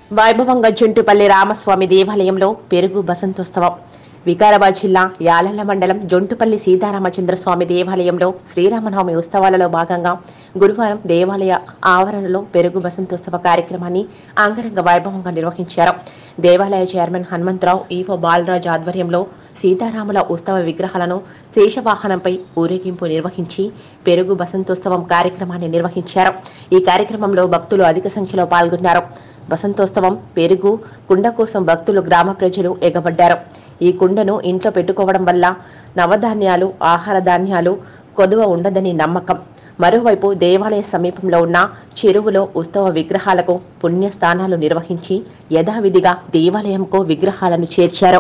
వైభవంగా జొంటుపల్లి రామస్వామి దేవాలయంలో పెరుగు బసంతోత్సవం వికారాబాద్ జిల్లా యాలల్ల మండలం జొంటుపల్లి సీతారామచంద్రస్వామి దేవాలయంలో శ్రీరామనవమి ఉత్సవాలలో భాగంగా గురువారం దేవాలయ ఆవరణలో పెరుగు బసంతోత్సవ కార్యక్రమాన్ని అంగరంగ వైభవంగా నిర్వహించారు దేవాలయ చైర్మన్ హనుమంతరావు ఈవో బాలరాజ్ ఆధ్వర్యంలో సీతారాముల ఉత్సవ విగ్రహాలను శేషవాహనంపై ఊరేగింపు నిర్వహించి పెరుగు బసంతోత్సవం కార్యక్రమాన్ని నిర్వహించారు ఈ కార్యక్రమంలో భక్తులు అధిక సంఖ్యలో పాల్గొన్నారు వసంతోత్సవం పెరుగు కుండ కోసం భక్తులు గ్రామ ప్రజలు ఎగబడ్డారు ఈ కుండను ఇంట్లో పెట్టుకోవడం వల్ల నవధాన్యాలు ఆహార ధాన్యాలు కొదువ ఉండదని నమ్మకం మరోవైపు దేవాలయ సమీపంలో ఉన్న చెరువులో ఉత్సవ విగ్రహాలకు పుణ్యస్థానాలు నిర్వహించి యథావిధిగా దేవాలయంకు విగ్రహాలను చేర్చారు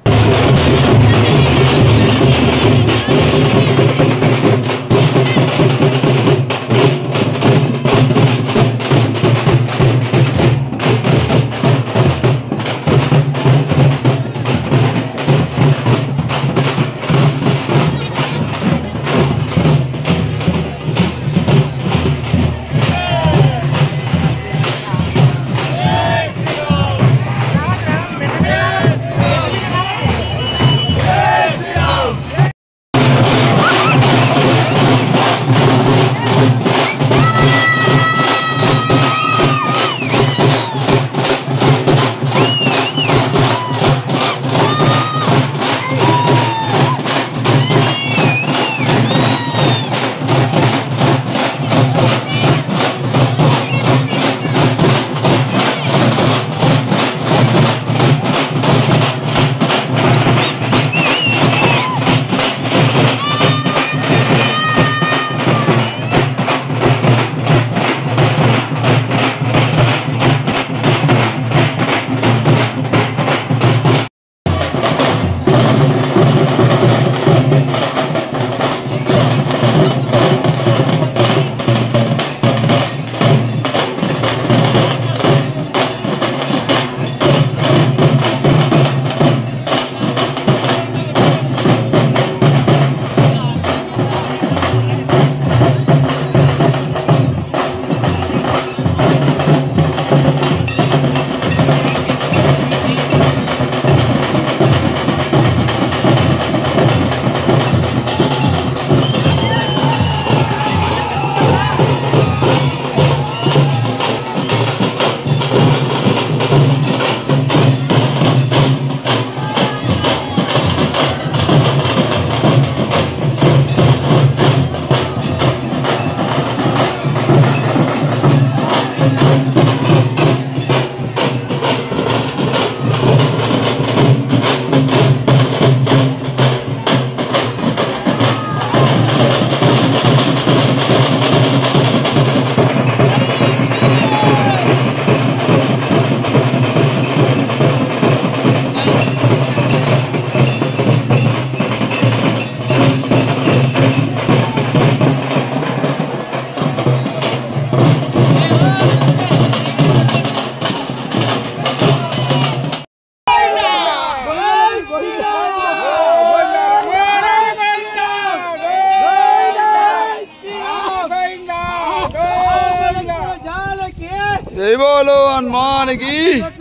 జై బోలో హనుమానికి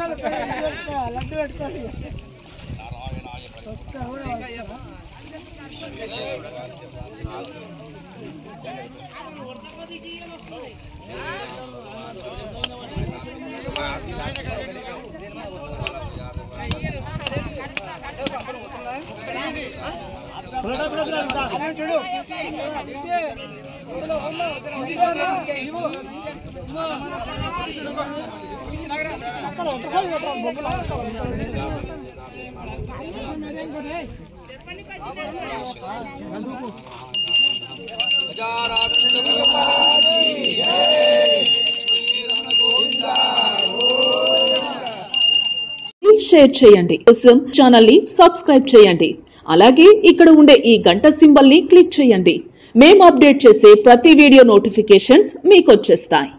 షేర్ చేయండి కోసం ఛానల్ ని సబ్స్క్రైబ్ చేయండి అలాగే ఇక్కడ ఉండే ఈ గంట సింబల్ ని క్లిక్ చేయండి మేము అప్డేట్ చేసే ప్రతి వీడియో నోటిఫికేషన్స్ మీకు వచ్చేస్తాయి